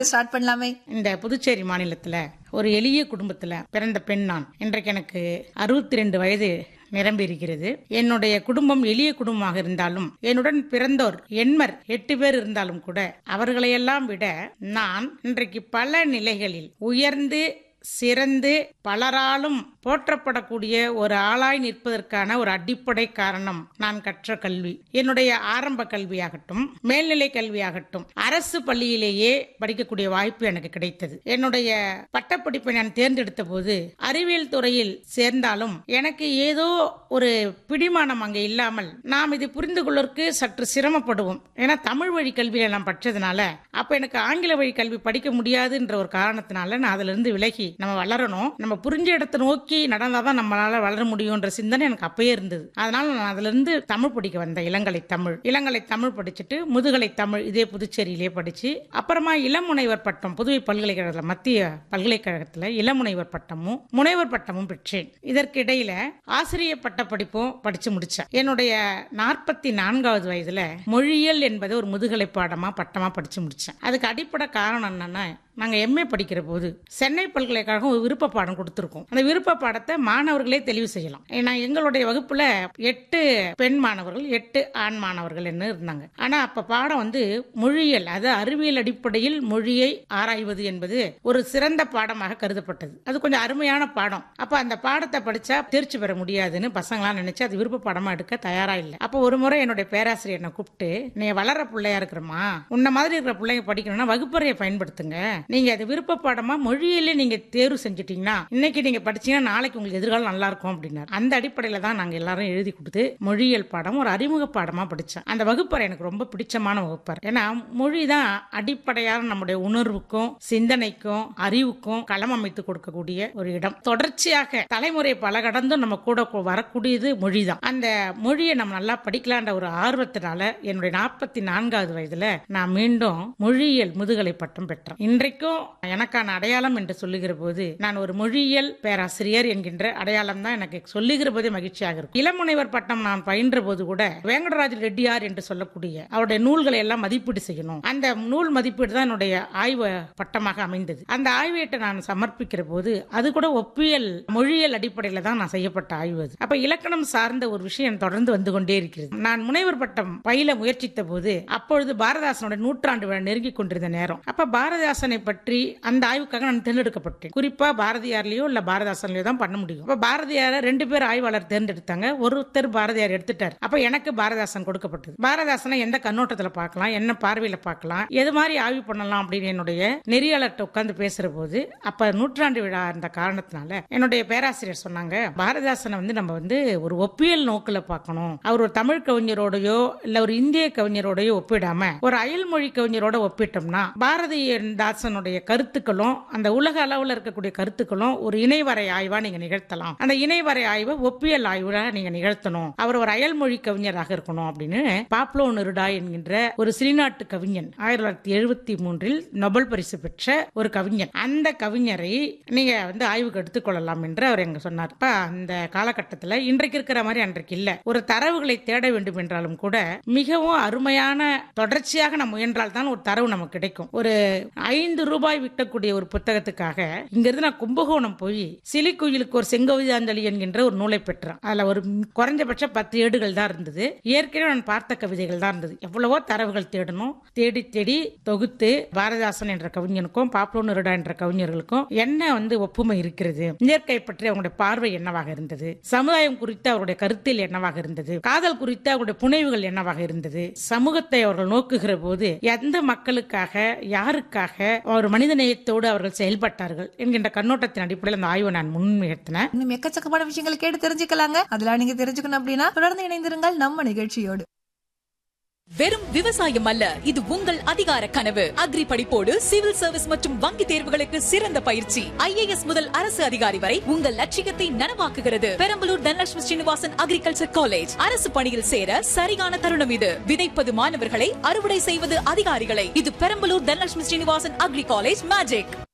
start பண்ணலாமே இந்த புதுச்சேரி மாநிலத்துல ஒரு எளிய குடும்பத்துல பிறந்த பெண் நான் இன்றைக்கு எனக்கு அறுபத்தி ரெண்டு வயது நிரம்பி இருக்கிறது என்னுடைய குடும்பம் எளிய குடும்பமாக இருந்தாலும் என்னுடன் பிறந்தோர் எண்மர் எட்டு பேர் இருந்தாலும் கூட அவர்களையெல்லாம் விட நான் இன்றைக்கு பல நிலைகளில் உயர்ந்து சிறந்து பலராலும் போற்றப்படக்கூடிய ஒரு ஆளாய் நிற்பதற்கான ஒரு அடிப்படை காரணம் நான் கற்ற கல்வி என்னுடைய ஆரம்ப கல்வியாகட்டும் மேல்நிலை கல்வியாகட்டும் அரசு பள்ளியிலேயே படிக்கக்கூடிய வாய்ப்பு எனக்கு கிடைத்தது என்னுடைய பட்டப்படிப்பை நான் தேர்ந்தெடுத்த போது அறிவியல் துறையில் சேர்ந்தாலும் எனக்கு ஏதோ ஒரு பிடிமானம் அங்கே இல்லாமல் நாம் இது புரிந்து கொள்வதற்கு சற்று சிரமப்படுவோம் ஏன்னா தமிழ் வழி கல்வியில நான் படிச்சதுனால அப்ப எனக்கு ஆங்கில வழி கல்வி படிக்க முடியாதுன்ற ஒரு காரணத்தினால நான் அதுல இருந்து விலகி நம்ம வளரணும் நம்ம புரிஞ்ச இடத்தை நோக்கி நடந்தாதான் நம்மளால வளர முடியும்ன்ற சிந்தனை எனக்கு அப்பயே இருந்தது அதனால நான் அதுல இருந்து தமிழ் படிக்க வந்தேன் இளங்கலை தமிழ் இளங்கலை தமிழ் படிச்சுட்டு முதுகலை தமிழ் இதே புதுச்சேரியிலே படிச்சு அப்புறமா இளமுனைவர் பட்டம் புதுவை பல்கலைக்கழகத்தில் மத்திய பல்கலைக்கழகத்தில் இளமுனைவர் பட்டமும் முனைவர் பட்டமும் பெற்றேன் இதற்கு இடையில ஆசிரியர் பட்ட படிப்பும் படிச்சு முடிச்சேன் என்னுடைய நாற்பத்தி நான்காவது வயதுல மொழியியல் என்பது ஒரு முதுகலை பாடமா பட்டமா படிச்சு முடிச்சேன் அதுக்கு அடிப்படை காரணம் என்னன்னா நாங்க எம்ஏ படிக்கிற போது சென்னை பல்கலைக்கழகம் ஒரு விருப்ப பாடம் கொடுத்துருக்கோம் அந்த விருப்ப பாடத்தை மாணவர்களே தெளிவு செய்யலாம் ஏன்னா எங்களுடைய வகுப்புல எட்டு பெண் மாணவர்கள் எட்டு ஆண் மாணவர்கள் என்ன இருந்தாங்க ஆனா அப்ப பாடம் வந்து மொழியியல் அது அறிவியல் அடிப்படையில் மொழியை ஆராய்வது என்பது ஒரு சிறந்த பாடமாக கருதப்பட்டது அது கொஞ்சம் அருமையான பாடம் அப்ப அந்த பாடத்தை படிச்சா தேர்ச்சி பெற முடியாதுன்னு பசங்களாம் நினைச்சு அது விருப்ப பாடமா எடுக்க தயாரா இல்லை அப்போ ஒரு முறை என்னுடைய பேராசிரியர் என்னை கூப்பிட்டு நீ வளர பிள்ளையா இருக்கிறமா உன்ன மாதிரி இருக்கிற பிள்ளைங்க படிக்கணும்னா வகுப்பறையை பயன்படுத்துங்க நீங்க அது விருப்ப பாடமா மொழியிலே நீங்க தேர்வு செஞ்சுட்டீங்கன்னா இன்னைக்கு நீங்க படிச்சீங்கன்னா நாளைக்கு உங்களுக்கு எதிர்காலம் நல்லா இருக்கும் அப்படின்னாரு அந்த அடிப்படையில தான் நாங்க எல்லாரும் எழுதி கொடுத்து மொழியியல் பாடம் ஒரு அறிமுக பாடமா படிச்சேன் அந்த வகுப்பறை எனக்கு ரொம்ப பிடிச்சமான வகுப்பறை ஏன்னா மொழி தான் அடிப்படையான நம்முடைய உணர்வுக்கும் சிந்தனைக்கும் அறிவுக்கும் களம் அமைத்து கொடுக்கக்கூடிய ஒரு இடம் தொடர்ச்சியாக தலைமுறை பல கடந்தும் நம்ம கூட கொ- வரக்கூடியது மொழி தான் அந்த மொழியை நம்ம நல்லா படிக்கலான்ற ஒரு ஆர்வத்தினால என்னுடைய நாற்பத்தி நான்காவது வயதுல நான் மீண்டும் மொழியியல் முதுகலை பட்டம் பெற்றேன் இன்றைக்கும் எனக்கான அடையாளம் என்று சொல்லுகிற போது நான் ஒரு மொழியியல் பேராசிரியர் என்கின்ற அடையாளம் தான் எனக்கு சொல்லுகிற போதே மகிழ்ச்சியாக இருக்கும் இளமுனைவர் பட்டம் நான் பயின்ற போது கூட வேங்கடராஜ ரெட்டியார் என்று சொல்லக்கூடிய அவருடைய நூல்களை எல்லாம் மதிப்பீடு செய்யணும் அந்த நூல் மதிப்பீடு தான் என்னுடைய ஆய்வு பட்டமாக அமைந்தது அந்த ஆய்வேட்டை நான் சமர்ப்பிக்கிற போது அது கூட ஒப்பியல் மொழியியல் அடிப்படையில தான் நான் செய்யப்பட்ட ஆய்வு அது அப்ப இலக்கணம் சார்ந்த ஒரு விஷயம் தொடர்ந்து வந்து கொண்டே இருக்கிறது நான் முனைவர் பட்டம் பயில முயற்சித்த போது அப்பொழுது பாரதாசனோட நூற்றாண்டு விழா நெருங்கி கொண்டிருந்த நேரம் அப்ப பாரதிதாசனை பற்றி அந்த ஆய்வுக்காக நான் தேர்ந்தெடுக்கப்பட்டேன் குறிப்பா பாரதியார்லயோ இல்ல பாரதாசன்லயோ தான் பண்ண முடியும் அப்ப பாரதியார ரெண்டு பேர் ஆய்வாளர் தேர்ந்தெடுத்தாங்க ஒருத்தர் பாரதியார் எடுத்துட்டார் அப்ப எனக்கு பாரதாசன் கொடுக்கப்பட்டது பாரதாசனை எந்த கண்ணோட்டத்துல பார்க்கலாம் என்ன பார்வையில பார்க்கலாம் எது மாதிரி ஆய்வு பண்ணலாம் அப்படின்னு என்னுடைய நெறியாளர்கிட்ட உட்கார்ந்து பேசுற போது அப்ப நூற்றாண்டு விழா இருந்த காரணத்தினால என்னுடைய பேராசிரியர் சொன்னாங்க பாரதிதாசனை வந்து நம்ம வந்து ஒரு ஒப்பியல் நோக்குல பார்க்கணும் அவர் ஒரு தமிழ் கவிஞரோடயோ இல்ல ஒரு இந்திய கவிஞரோடயோ ஒப்பிடாம ஒரு அயல்மொழி கவிஞரோட ஒப்பிட்டோம்னா பாரதிதாசனுடைய கருத்துக்களும் அந்த உலக அளவுல இருக்கக்கூடிய கருத்துக்களும் ஒரு இணைவரை ஆய்வா நீங்க நிகழ்த்தலாம் அந்த இணைவரை ஆய்வை ஒப்பியல் ஆய்வுல நீங்க நிகழ்த்தணும் அவர் ஒரு அயல்மொழி கவிஞராக இருக்கணும் அப்படின்னு பாப்லோ நெருடா என்கின்ற ஒரு சிறிநாட்டு கவிஞன் ஆயிரத்தி தொள்ளாயிரத்தி எழுபத்தி மூன்றில் நொபல் பரிசு பெற்ற ஒரு கவிஞன் அந்த கவிஞரை நீங்க வந்து ஆய்வுக்கு எடுத்துக்கொள்ளலாம் என்று அவர் எங்க சொன்னார் இப்ப அந்த காலகட்டத்தில் இன்றைக்கு இருக்கிற மாதிரி அன்றைக்கு இல்ல ஒரு தரவுகளை தேட வேண்டும் என்றாலும் கூட மிகவும் அருமையான தொடர்ச்சியாக நம்ம முயன்றால் தான் ஒரு தரவு நமக்கு கிடைக்கும் ஒரு ஐந்து ரூபாய் விற்கக்கூடிய ஒரு புத்தகத்துக்காக இங்கிருந்து நான் கும்பகோணம் போய் சிலிக்குயிலுக்கு ஒரு செங்கோவிதாஞ்சலி என்கின்ற ஒரு நூலை பெற்றேன் அதுல ஒரு குறைஞ்சபட்ச பத்து ஏடுகள் தான் இருந்தது ஏற்கனவே நான் பார்த்த கவிதைகள் தான் இருந்தது எவ்வளவோ தரவுகள் தேடணும் தேடி தேடி தொகுத்து பாரதிதாசன் என்ற கவிஞனுக்கும் பாப்லோ நெருடா என்ற கவிஞர்களுக்கும் என்ன வந்து ஒப்புமை இருக்கிறது இயற்கை பற்றி அவங்களுடைய பார்வை என்னவாக இருந்தது சமுதாயம் குறித்து அவருடைய கருத்தில் என்னவாக இருந்தது காதல் குறித்து அவருடைய புனைவுகள் என்னவாக இருந்தது சமூகத்தை அவர்கள் நோக்குகிற போது எந்த மக்களுக்காக யாருக்காக ஒரு மனித நேயத்தோடு அவர்கள் செயல்பட்டார்கள் என்கின்ற கண்ணோட்டத்தின் அடிப்படையில் அந்த ஆய்வை நான் முன்னிறுத்தினேன் இன்னும் எக்கச்சக்கமான விஷயங்களை கேட்டு தெரிஞ்சுக்கலாங்க அதெல்லாம் நீங்க தெரிஞ்சுக்கணும் அப்படின்னா தொடர்ந்து இணைந்திருங்கள் நம்ம நிகழ்ச்சியோடு வெறும் விவசாயம் அல்ல இது உங்கள் அதிகார கனவு அக்ரி படிப்போடு சிவில் சர்வீஸ் மற்றும் வங்கி தேர்வுகளுக்கு சிறந்த பயிற்சி ஐஏஎஸ் முதல் அரசு அதிகாரி வரை உங்கள் லட்சியத்தை நனவாக்குகிறது பெரம்பலூர் தனலட்சுமி ஸ்ரீனிவாசன் அக்ரிகல்ச்சர் காலேஜ் அரசு பணியில் சேர சரியான தருணம் இது விதைப்பது மாணவர்களை அறுவடை செய்வது அதிகாரிகளை இது Perambalur Dhanalakshmi Srinivasan agri college magic